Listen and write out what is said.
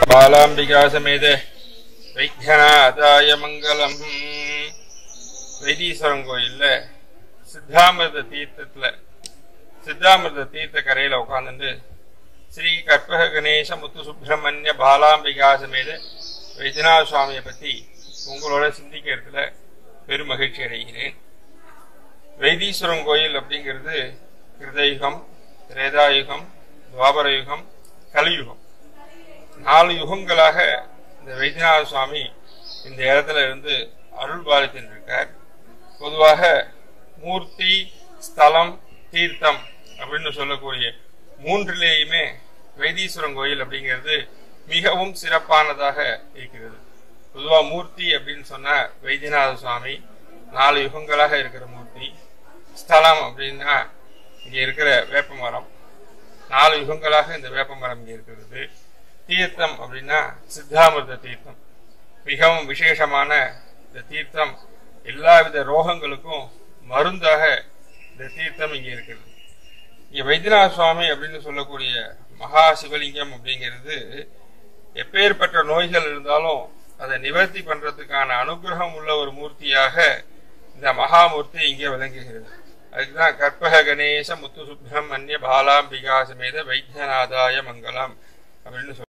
பாலாம்பிகா சமேத வைத்தியநாதாய மங்களம் வைத்தீஸ்வரன் கோயில்ல சித்தாமிர்த தீர்த்தத்துல சித்தாமிர்த தீர்த்த கரையில உட்கார்ந்துட்டு ஸ்ரீ கற்பக கணேச முத்து சுப்பிரமணிய பாலாம்பிகா சமேத வைத்தியநாத சுவாமியை பத்தி உங்களோட சிந்திக்கிறதுல பெரும் மகிழ்ச்சி அடைகிறேன் வைத்தீஸ்வரன் கோயில் அப்படிங்கிறது கிருதயுகம் திரேதாயுகம் துவாபர யுகம் கலியுகம் நாலு யுகங்களாக இந்த வைத்தியநாத சுவாமி இந்த இடத்துல இருந்து அருள் பாலித்துட்டு இருக்கார் பொதுவாக மூர்த்தி ஸ்தலம் தீர்த்தம் அப்படின்னு சொல்லக்கூடிய மூன்றிலேயுமே வைத்தீஸ்வரன் கோயில் அப்படிங்கிறது மிகவும் சிறப்பானதாக இருக்கிறது பொதுவா மூர்த்தி அப்படின்னு சொன்னா வைத்தியநாத சுவாமி நாலு யுகங்களாக இருக்கிற மூர்த்தி ஸ்தலம் அப்படின்னா இங்க இருக்கிற வேப்ப மரம் நாலு யுகங்களாக இந்த வேப்ப மரம் இங்க இருக்கிறது தீர்த்தம் அப்படின்னா சித்தாமிர்த தீர்த்தம் மிகவும் விசேஷமான இந்த தீர்த்தம் எல்லாவித ரோகங்களுக்கும் மருந்தாக இந்த தீர்த்தம் இங்க இருக்கிறது இங்க வைத்தியநாத சுவாமி அப்படின்னு சொல்லக்கூடிய மகா சிவலிங்கம் அப்படிங்கிறது எப்பேற்பட்ட நோய்கள் இருந்தாலும் அதை நிவர்த்தி பண்றதுக்கான அனுகிரகம் உள்ள ஒரு மூர்த்தியாக இந்த மகாமூர்த்தி இங்கே விளங்குகிறது அதுக்குதான் கற்பக கணேச முத்து சுப்பிரமணிய பாலாம்பிகா சமேத வைத்தியநாதாய மங்கலம் அப்படின்னு